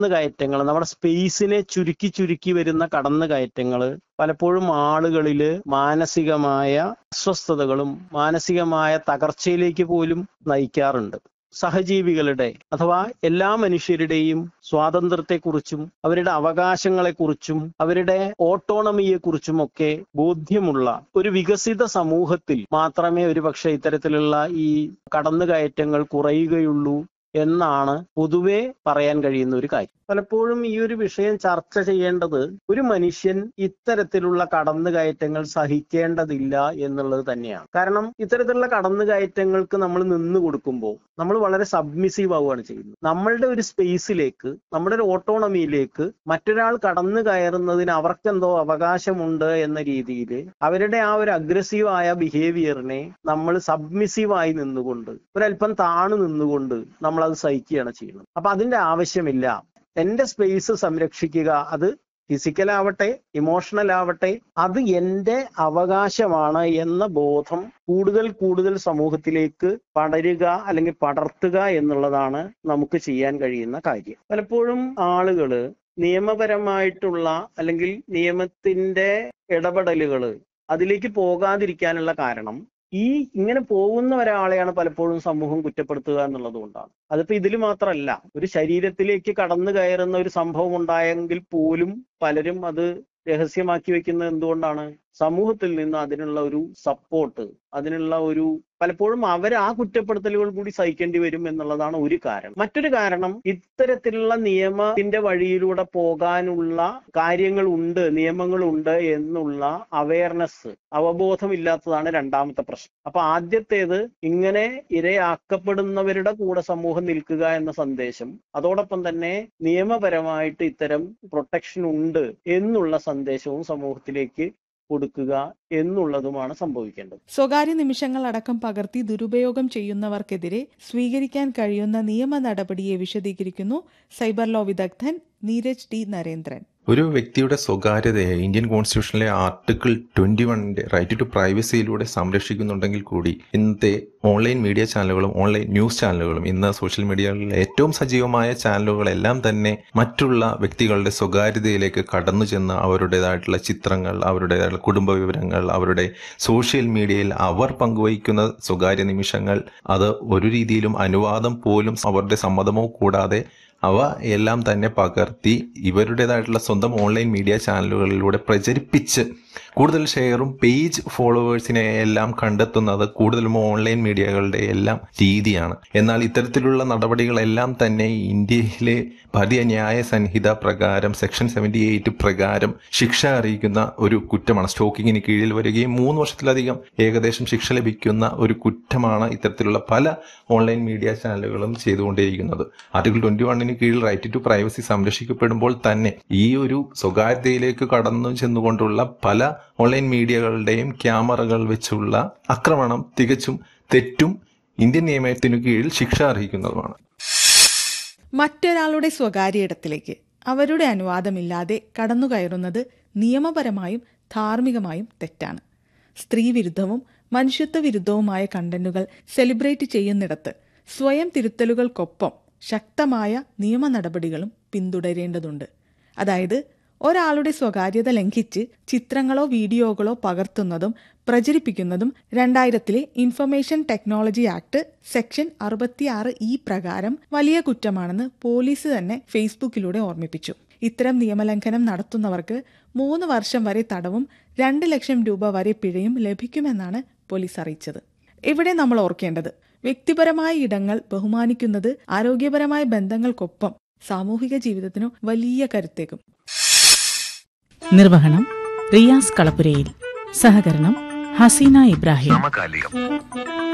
കയറ്റങ്ങൾ നമ്മുടെ സ്പേസിനെ ചുരുക്കി ചുരുക്കി വരുന്ന കടന്നുകയറ്റങ്ങൾ പലപ്പോഴും ആളുകളിൽ മാനസികമായ അസ്വസ്ഥതകളും മാനസികമായ തകർച്ചയിലേക്ക് പോലും നയിക്കാറുണ്ട് സഹജീവികളുടെ അഥവാ എല്ലാ മനുഷ്യരുടെയും സ്വാതന്ത്ര്യത്തെക്കുറിച്ചും അവരുടെ അവകാശങ്ങളെക്കുറിച്ചും അവരുടെ ഓട്ടോണമിയെക്കുറിച്ചും ഒക്കെ ബോധ്യമുള്ള ഒരു വികസിത സമൂഹത്തിൽ മാത്രമേ ഒരുപക്ഷെ ഇത്തരത്തിലുള്ള ഈ കടന്നുകയറ്റങ്ങൾ കുറയുകയുള്ളൂ എന്നാണ് പൊതുവെ പറയാൻ കഴിയുന്ന ഒരു കാര്യം പലപ്പോഴും ഈ ഒരു വിഷയം ചർച്ച ചെയ്യേണ്ടത് ഒരു മനുഷ്യൻ ഇത്തരത്തിലുള്ള കടന്നുകയറ്റങ്ങൾ സഹിക്കേണ്ടതില്ല എന്നുള്ളത് തന്നെയാണ് കാരണം ഇത്തരത്തിലുള്ള കടന്നുകയറ്റങ്ങൾക്ക് നമ്മൾ നിന്ന് കൊടുക്കുമ്പോൾ നമ്മൾ വളരെ സബ്മിസീവ് ആവുകയാണ് ചെയ്യുന്നത് നമ്മളുടെ ഒരു സ്പേസിലേക്ക് നമ്മുടെ ഒരു ഓട്ടോണമിയിലേക്ക് മറ്റൊരാൾ കടന്നു കയറുന്നതിന് അവർക്കെന്തോ അവകാശമുണ്ട് എന്ന രീതിയിൽ അവരുടെ ആ ഒരു അഗ്രസീവായ ബിഹേവിയറിനെ നമ്മൾ സബ്മിസീവായി നിന്നുകൊണ്ട് ഒരല്പം താണു നിന്നുകൊണ്ട് നമ്മൾ അത് സഹിക്കുകയാണ് ചെയ്യുന്നത് അപ്പൊ അതിന്റെ ആവശ്യമില്ല എന്റെ സ്പേസ് സംരക്ഷിക്കുക അത് ഫിസിക്കൽ ആവട്ടെ ഇമോഷണൽ ആവട്ടെ അത് എന്റെ അവകാശമാണ് എന്ന ബോധം കൂടുതൽ കൂടുതൽ സമൂഹത്തിലേക്ക് പടരുക അല്ലെങ്കിൽ പടർത്തുക എന്നുള്ളതാണ് നമുക്ക് ചെയ്യാൻ കഴിയുന്ന കാര്യം പലപ്പോഴും ആളുകള് നിയമപരമായിട്ടുള്ള അല്ലെങ്കിൽ നിയമത്തിന്റെ ഇടപെടലുകൾ അതിലേക്ക് പോകാതിരിക്കാനുള്ള കാരണം ഈ ഇങ്ങനെ പോകുന്ന ഒരാളെയാണ് പലപ്പോഴും സമൂഹം കുറ്റപ്പെടുത്തുക എന്നുള്ളത് കൊണ്ടാണ് അതിപ്പോ ഇതിൽ മാത്രമല്ല ഒരു ശരീരത്തിലേക്ക് കടന്നു കയറുന്ന ഒരു സംഭവം ഉണ്ടായെങ്കിൽ പോലും പലരും അത് രഹസ്യമാക്കി വെക്കുന്നത് എന്തുകൊണ്ടാണ് സമൂഹത്തിൽ നിന്ന് അതിനുള്ള ഒരു സപ്പോർട്ട് അതിനുള്ള ഒരു പലപ്പോഴും അവർ ആ കുറ്റപ്പെടുത്തലുകൾ കൂടി സഹിക്കേണ്ടി വരും എന്നുള്ളതാണ് ഒരു കാരണം മറ്റൊരു കാരണം ഇത്തരത്തിലുള്ള നിയമത്തിന്റെ വഴിയിലൂടെ പോകാനുള്ള കാര്യങ്ങൾ ഉണ്ട് നിയമങ്ങളുണ്ട് എന്നുള്ള അവയർനെസ് അവബോധമില്ലാത്തതാണ് രണ്ടാമത്തെ പ്രശ്നം അപ്പൊ ആദ്യത്തേത് ഇങ്ങനെ ഇരയാക്കപ്പെടുന്നവരുടെ കൂടെ സമൂഹം നിൽക്കുക എന്ന സന്ദേശം അതോടൊപ്പം തന്നെ നിയമപരമായിട്ട് ഇത്തരം പ്രൊട്ടക്ഷൻ ഉണ്ട് എന്നുള്ള സന്ദേശവും സമൂഹത്തിലേക്ക് കൊടുക്കുക എന്നുള്ളതുമാണ് സംഭവിക്കേണ്ടത് സ്വകാര്യ നിമിഷങ്ങൾ അടക്കം പകർത്തി ദുരുപയോഗം ചെയ്യുന്നവർക്കെതിരെ സ്വീകരിക്കാൻ കഴിയുന്ന നിയമ നടപടിയെ വിശദീകരിക്കുന്നു സൈബർ ലോ വിദഗ്ധൻ നീരജ് ടി നരേന്ദ്രൻ ഒരു വ്യക്തിയുടെ സ്വകാര്യതയെ ഇന്ത്യൻ കോൺസ്റ്റിറ്റ്യൂഷനിലെ ആർട്ടിക്കിൾ ട്വന്റി വണ്ണിന്റെ റൈറ്റ് ടു പ്രൈവസിയിലൂടെ സംരക്ഷിക്കുന്നുണ്ടെങ്കിൽ കൂടി ഇന്നത്തെ ഓൺലൈൻ മീഡിയ ചാനലുകളും ഓൺലൈൻ ന്യൂസ് ചാനലുകളും ഇന്ന് സോഷ്യൽ മീഡിയകളിലെ ഏറ്റവും സജീവമായ ചാനലുകളെല്ലാം തന്നെ മറ്റുള്ള വ്യക്തികളുടെ സ്വകാര്യതയിലേക്ക് കടന്നു ചെന്ന് അവരുടേതായിട്ടുള്ള ചിത്രങ്ങൾ അവരുടേതായിട്ടുള്ള കുടുംബ വിവരങ്ങൾ അവരുടെ സോഷ്യൽ മീഡിയയിൽ അവർ പങ്കുവയ്ക്കുന്ന സ്വകാര്യ നിമിഷങ്ങൾ അത് ഒരു രീതിയിലും അനുവാദം പോലും അവരുടെ സമ്മതമോ കൂടാതെ അവ എല്ലാം തന്നെ പകർത്തി ഇവരുടേതായിട്ടുള്ള സ്വന്തം ഓൺലൈൻ മീഡിയ ചാനലുകളിലൂടെ പ്രചരിപ്പിച്ച് കൂടുതൽ ഷെയറും പേജ് ഫോളോവേഴ്സിനെ എല്ലാം കണ്ടെത്തുന്നത് കൂടുതലും ഓൺലൈൻ മീഡിയകളുടെ എല്ലാം രീതിയാണ് എന്നാൽ ഇത്തരത്തിലുള്ള നടപടികളെല്ലാം തന്നെ ഇന്ത്യയിലെ ഭാരതീയ ന്യായ സംഹിത പ്രകാരം സെക്ഷൻ സെവൻറ്റി എയ്റ്റ് പ്രകാരം ശിക്ഷ അറിയിക്കുന്ന ഒരു കുറ്റമാണ് സ്റ്റോക്കിങ്ങിന് കീഴിൽ വരികയും മൂന്ന് വർഷത്തിലധികം ഏകദേശം ശിക്ഷ ലഭിക്കുന്ന ഒരു കുറ്റമാണ് ഇത്തരത്തിലുള്ള പല ഓൺലൈൻ മീഡിയ ചാനലുകളും ചെയ്തുകൊണ്ടേയിരിക്കുന്നത് ആർട്ടിക്കിൾ ട്വന്റി വണ്ണിന് കീഴിൽ റൈറ്റ് ടു പ്രൈവസി സംരക്ഷിക്കപ്പെടുമ്പോൾ തന്നെ ഈ ഒരു സ്വകാര്യതയിലേക്ക് കടന്നു ചെന്നുകൊണ്ടുള്ള പല ഓൺലൈൻ മീഡിയകളുടെയും ക്യാമറകൾ വെച്ചുള്ള ആക്രമണം തികച്ചും തെറ്റും ഇന്ത്യൻ നിയമത്തിനു കീഴിൽ ശിക്ഷ അർഹിക്കുന്നതുമാണ് മറ്റൊരാളുടെ സ്വകാര്യ ഇടത്തിലേക്ക് അവരുടെ അനുവാദമില്ലാതെ കടന്നുകയറുന്നത് നിയമപരമായും ധാർമ്മികമായും തെറ്റാണ് സ്ത്രീവിരുദ്ധവും മനുഷ്യത്വ വിരുദ്ധവുമായ കണ്ടന്റുകൾ സെലിബ്രേറ്റ് ചെയ്യുന്നിടത്ത് സ്വയം തിരുത്തലുകൾക്കൊപ്പം ശക്തമായ നിയമ നടപടികളും പിന്തുടരേണ്ടതുണ്ട് അതായത് ഒരാളുടെ സ്വകാര്യത ലംഘിച്ച് ചിത്രങ്ങളോ വീഡിയോകളോ പകർത്തുന്നതും പ്രചരിപ്പിക്കുന്നതും രണ്ടായിരത്തിലെ ഇൻഫർമേഷൻ ടെക്നോളജി ആക്ട് സെക്ഷൻ അറുപത്തിയാറ് ഇ പ്രകാരം വലിയ കുറ്റമാണെന്ന് പോലീസ് തന്നെ ഫേസ്ബുക്കിലൂടെ ഓർമ്മിപ്പിച്ചു ഇത്തരം നിയമലംഘനം നടത്തുന്നവർക്ക് മൂന്ന് വർഷം വരെ തടവും രണ്ട് ലക്ഷം രൂപ വരെ പിഴയും ലഭിക്കുമെന്നാണ് പോലീസ് അറിയിച്ചത് ഇവിടെ നമ്മൾ ഓർക്കേണ്ടത് വ്യക്തിപരമായ ഇടങ്ങൾ ബഹുമാനിക്കുന്നത് ആരോഗ്യപരമായ ബന്ധങ്ങൾക്കൊപ്പം സാമൂഹിക ജീവിതത്തിനു വലിയ കരുത്തേക്കും നിർവഹണം റിയാസ് കളപ്പുരയിൽ സഹകരണം ഹസീന ഇബ്രാഹിം സമകാലികം